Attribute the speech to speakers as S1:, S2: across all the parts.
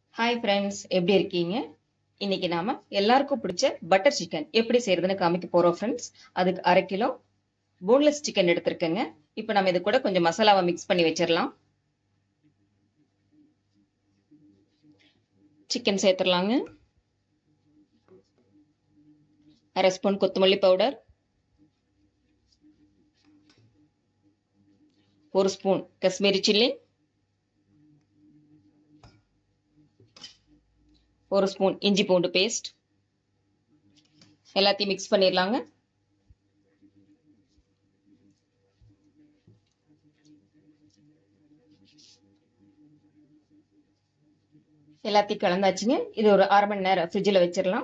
S1: hi friends எப்படி இருக்கீங்க இன்னைக்கு நாம எல்லாருக்கும் பிடிச்ச பட்டர் சிக்கன் எப்படி செய்யறதுன்னு காமிக்க போறோம் ஃப்ரெண்ட்ஸ் அதுக்கு அரை கிலோ போன்லெஸ் சிக்கன் எடுத்திருக்கேங்க இப்போ நம்ம இது கூட கொஞ்சம் மசாலாவை மிக்ஸ் பண்ணி வச்சிடலாம் சிக்கன் சேர்த்துடலாங்க அரை ஸ்பூன் கொத்தமல்லி பவுடர் ஒரு ஸ்பூன் காஷ்மீரி சில்லி ஒரு ஸ்பூன் இஞ்சி பூண்டு பேஸ்ட் எல்லாத்தையும் மிக்ஸ் பண்ணிடலாங்க எல்லாத்தையும் கலந்தாச்சுங்க இது ஒரு அரை மணி நேரம் ஃப்ரிட்ஜில் வச்சிடலாம்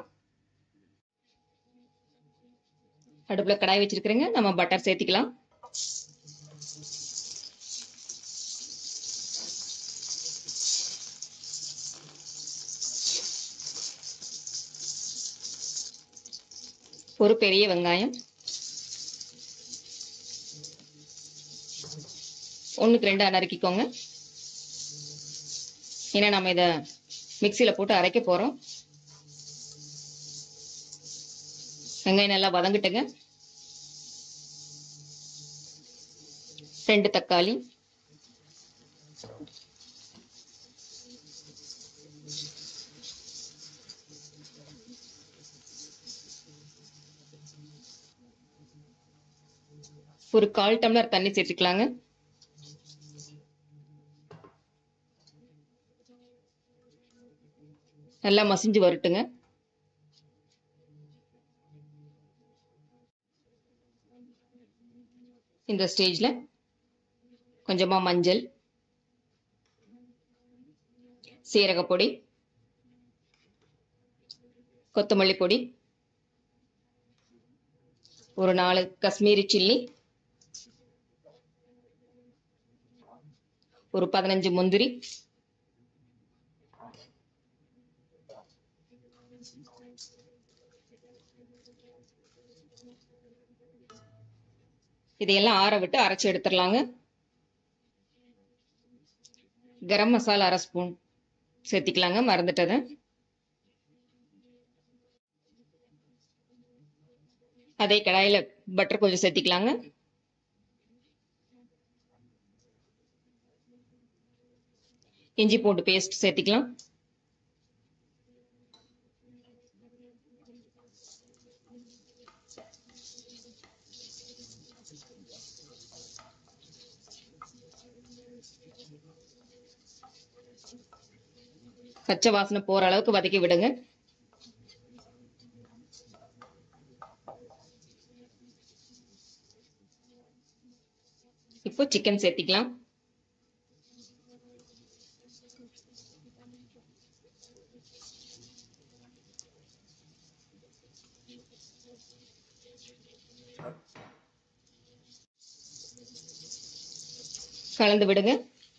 S1: அடுப்பில் கடாய் வச்சிருக்கிறேங்க நம்ம பட்டர் சேர்த்திக்கலாம் ஒரு பெரிய வெங்காயம் ஒன்றுக்கு ரெண்டாக நறுக்கிக்கோங்க ஏன்னா நம்ம இதை மிக்சியில் போட்டு அரைக்க போகிறோம் வெங்காயம் நல்லா வதங்கிட்டுங்க ரெண்டு தக்காளி ஒரு கால் டம்ளர் தண்ணி சேர்த்துக்கலாங்க நல்லா மசிஞ்சு வரட்டுங்க இந்த ஸ்டேஜ்ல கொஞ்சமா மஞ்சள் சீரகப்பொடி கொத்தமல்லி பொடி ஒரு நாலு காஷ்மீரி சில்லி ஒரு பதினஞ்சு முந்திரி இதையெல்லாம் ஆற விட்டு அரைச்சி எடுத்துடலாங்க கரம் மசாலா அரை ஸ்பூன் சேர்த்திக்கலாங்க மறந்துட்டதை அதே கடாயில பட்டர் கொஞ்சம் சேர்த்திக்கலாங்க இஞ்சி பூண்டு பேஸ்ட் சேர்த்திக்கலாம் பச்சை வாசனை போற அளவுக்கு வதக்கி விடுங்க இப்போ சிக்கன் சேர்த்திக்கலாம் கலந்து விடுங்க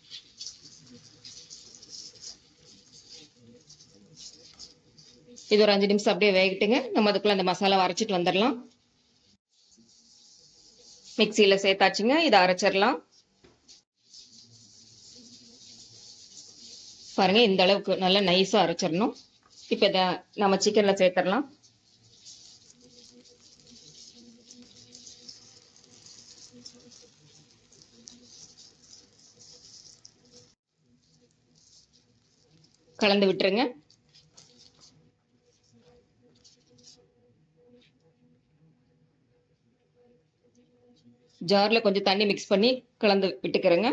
S1: இது ஒரு அஞ்சு நிமிஷம் அப்படியே வேகட்டுங்க நம்ம அதுக்குள்ள அந்த மசாலா அரைச்சிட்டு வந்துடலாம் மிக்சியில சேர்த்தாச்சுங்க இதை அரைச்சிடலாம் பாருங்க இந்த அளவுக்கு நல்லா நைஸா அரைச்சிடணும் இப்ப இதை நம்ம சிக்கன்ல சேர்த்துடலாம் கலந்து விட்டுருங்க ஜார்ல கொஞ்சம் தண்ணி மிக்ஸ் பண்ணி கலந்து விட்டுக்கிறேங்க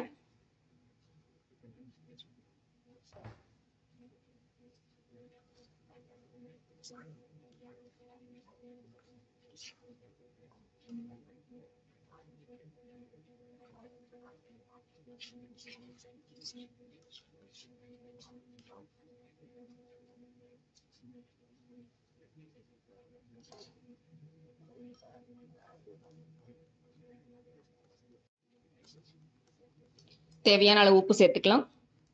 S1: தேவையான அளவு உப்பு சேர்த்துக்கலாம்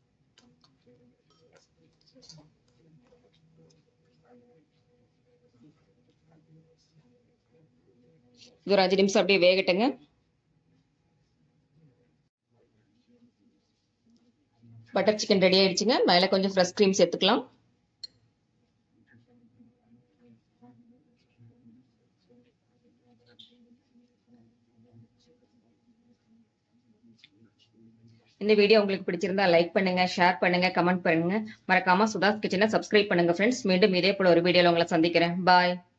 S1: இது ஒரு அஞ்சு நிமிஷம் அப்படியே வேகட்டுங்க பட்டர் சிக்கன் ரெடி ஆயிடுச்சுங்க மேலே கொஞ்சம் ஃப்ரெஷ் க்ரீம் சேர்த்துக்கலாம் இந்த வீடியோ உங்களுக்கு பிடிச்சிருந்தா லைக் பண்ணுங்க ஷேர் பண்ணுங்க கமெண்ட் பண்ணுங்க மறக்காம சுதாஸ் கிச்சனை சப்ஸ்கிரைப் பண்ணுங்க ஃப்ரெண்ட்ஸ் மீண்டும் இதே போல ஒரு வீடியோல உங்களை சந்திக்கிறேன் பாய்